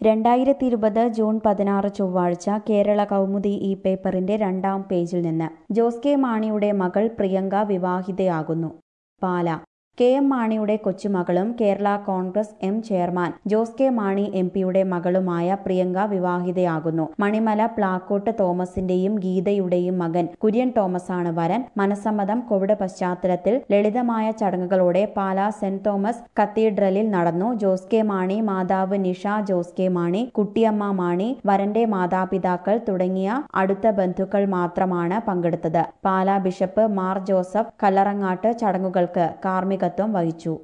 രണ്ടായിരത്തി ഇരുപത് ജൂൺ പതിനാറ് ചൊവ്വാഴ്ച കേരള കൗമുദി ഈ പേപ്പറിന്റെ രണ്ടാം പേജിൽ നിന്ന് ജോസ് കെ മാണിയുടെ മകൾ പ്രിയങ്ക വിവാഹിതയാകുന്നു പാല കെ എം മാണിയുടെ കൊച്ചുമകളും Kerala Congress M chairman Jose K Mani M പിയുടെ മകളുമായ പ്രിയങ്ക വിവാഹിതയാകുന്നു മണിമല പ്ലാക്കോട്ട് തോമസിന്റെയും ഗീതയുടെയും മകൻ കുര്യൻ തോമസാണ് വരൻ മനസമ്മതം കോവിഡ് പശ്ചാത്തലത്തിൽ ലളിതമായ ചടങ്ങുകളോടെ പാലാ സെന്റ് തോമസ് കത്തീഡ്രലിൽ നടന്നു ജോസ് കെ മാണി മാതാവ് നിഷ ജോസ് കെ മാണി കുട്ടിയമ്മ മാണി വരന്റെ മാതാപിതാക്കൾ തുടങ്ങിയ അടുത്ത ബന്ധുക്കൾ മാത്രമാണ് പങ്കെടുത്തത് പാലാ ബിഷപ്പ് മാർ ജോസഫ് കല്ലറങ്ങാട്ട് ചടങ്ങുകൾക്ക് കാർമ്മികത്വം വഹിച്ചു